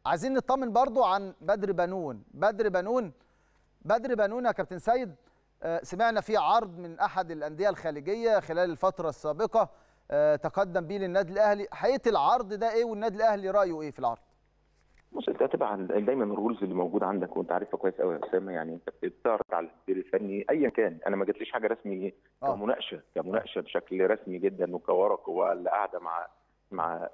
عايزين نطمن برضو عن بدر بنون بدر بنون بدر بنون يا كابتن سيد آه، سمعنا في عرض من احد الانديه الخليجيه خلال الفتره السابقه آه، تقدم بيه للنادي الاهلي حقيقه العرض ده ايه والنادي الاهلي رايه ايه في العرض بص انت هتبقى دايما الرولز اللي موجوده عندك وانت عارفها كويس قوي يا اسامه يعني انت بتعرض على المدير الفني ايا كان انا ما جاتليش حاجه رسمي آه. كمناقشه كمناقشه بشكل رسمي جدا وكورق ولا قاعده مع مع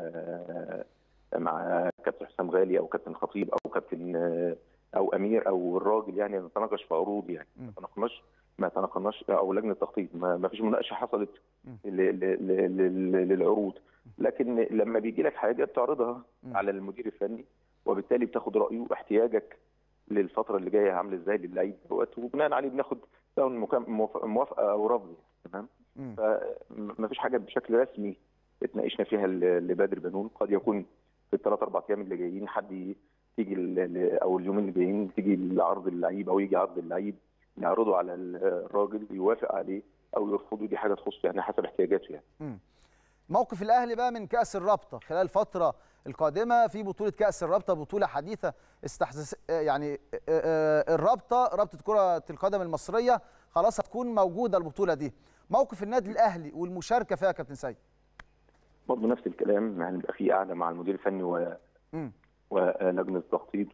آه مع كابتن حسام غالي او كابتن خطيب او كابتن آه او امير او الراجل يعني نتناقش في عروض يعني م. ما تناقناش ما تناقناش او لجنه تخطيط ما ما فيش مناقشه حصلت م. ل- ل- ل- ل- للعروض لكن لما بيجي لك حاجه بتعرضها م. على المدير الفني وبالتالي بتاخد رايه واحتياجك للفتره اللي جايه عامل ازاي للعيب دوت وبناء عليه بناخد سواء مكا- موافقه موافقة او رفض تمام مم. فما فيش حاجه بشكل رسمي اتناقشنا فيها ل- لبدر بنون قد يكون في الثلاث اربع ايام اللي جايين حد ي- تيجي ال- ال- او اليومين اللي جايين تيجي عرض اللعيب او يجي عرض اللعيب نعرضه على الراجل يوافق عليه او يرفضه دي حاجه تخص يعني حسب احتياجاته يعني مم. موقف الاهلي بقى من كاس الرابطه خلال الفتره القادمه في بطوله كاس الرابطه بطوله حديثه استحدث آه، يعني آه، آه، الرابطه رابطه كره القدم المصريه خلاص هتكون موجوده البطوله دي موقف النادي الاهلي والمشاركه فيها يا كابتن سيد برضه نفس الكلام يعني يبقى في قعده مع المدير الفني و مم. ولجنه التخطيط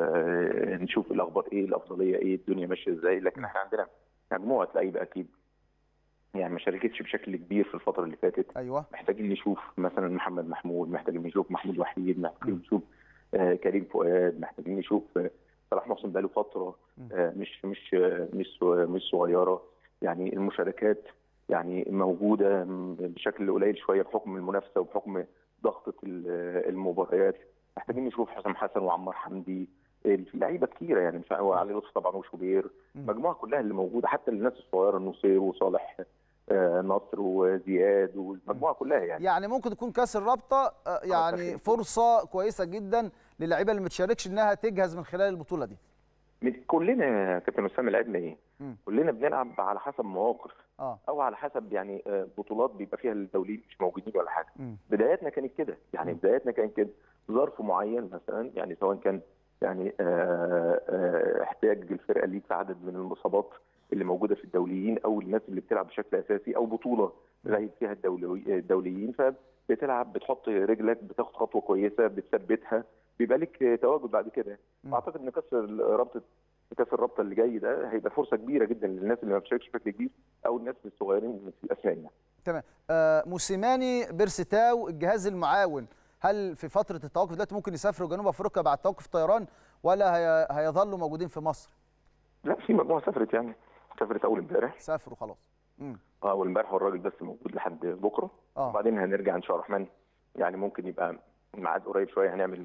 ونشوف الاخبار ايه الافضليه ايه الدنيا ماشيه ازاي لكن احنا عندنا مجموعه لعيبه اكيد يعني ما شاركتش بشكل كبير في الفتره اللي فاتت ايوه محتاجين نشوف مثلا محمد محمود محتاجين نشوف محمود وحيد محتاجين نشوف آه كريم فؤاد محتاجين نشوف آه صلاح محسن بقاله فتره آه مش مش آه مش مش صغيره يعني المشاركات يعني موجوده بشكل قليل شويه بحكم المنافسه وبحكم ضغطه ال- المباريات محتاجين نشوف حسام حسن وعمار حمدي اللعيبه كتيره يعني مش وعلي لطفي طبعا وشوبير مم. المجموعه كلها اللي موجوده حتى الناس الصغيره النصير وصالح آه، نصر وزياد والمجموعه كلها يعني يعني ممكن تكون كاس الرابطه آه، يعني تخيل. فرصه كويسه جدا للعيبه اللي ما تشاركش انها تجهز من خلال البطوله دي من- كلنا يا كابتن اسامه لعبنا ايه؟ مم. كلنا بنلعب على حسب مواقف اه او على حسب يعني آه، بطولات بيبقى فيها الدوليين مش موجودين ولا حاجه مم. بداياتنا كانت كده يعني مم. بداياتنا كانت كده ظرف معين مثلا يعني سواء كان يعني آه، آه، احتياج الفرقه ليه في عدد من المصابات اللي موجوده في الدوليين او الناس اللي بتلعب بشكل اساسي او بطوله لعب فيها الدولي الدوليين فبتلعب بتحط رجلك بتاخد خطوه كويسه بتثبتها بيبقى لك تواجد بعد كده مم. اعتقد ان كاس رابطه كاس الرابطه اللي جاي ده هيبقى فرصه كبيره جدا للناس اللي ما بتشاركش بشكل كبير او الناس الصغيرين في الاسنان يعني. تمام آه موسيماني بيرستاو الجهاز المعاون هل في فتره التوقف دلوقتي ممكن يسافروا جنوب افريقيا بعد توقف طيران ولا هي... هيظلوا موجودين في مصر لا في مجموعه سافرت يعني سافرت اول امبارح سافروا خلاص امم اه اول امبارح والراجل بس موجود لحد بكره اه وبعدين هنرجع ان شاء الله الرحمن يعني ممكن يبقى الميعاد قريب شويه هنعمل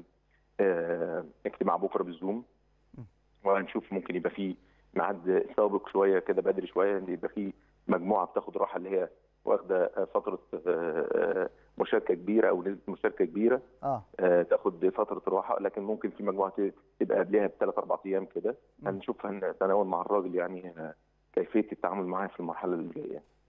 آه اجتماع بكره بالزوم م. وهنشوف ممكن يبقى في ميعاد سابق شويه كده بدري شويه إن يبقى في مجموعه بتاخد راحه اللي هي واخده آه، فتره آه، آه، مشاركه كبيره او نسبه مشاركه كبيره اه آه، تاخد فتره راحه لكن ممكن في مجموعه ت- تبقى قبلها بثلاث اربع ايام كده م. هنشوف هنتناول مع الراجل يعني آه، كيفيه التعامل معاه في المرحله اللي جايه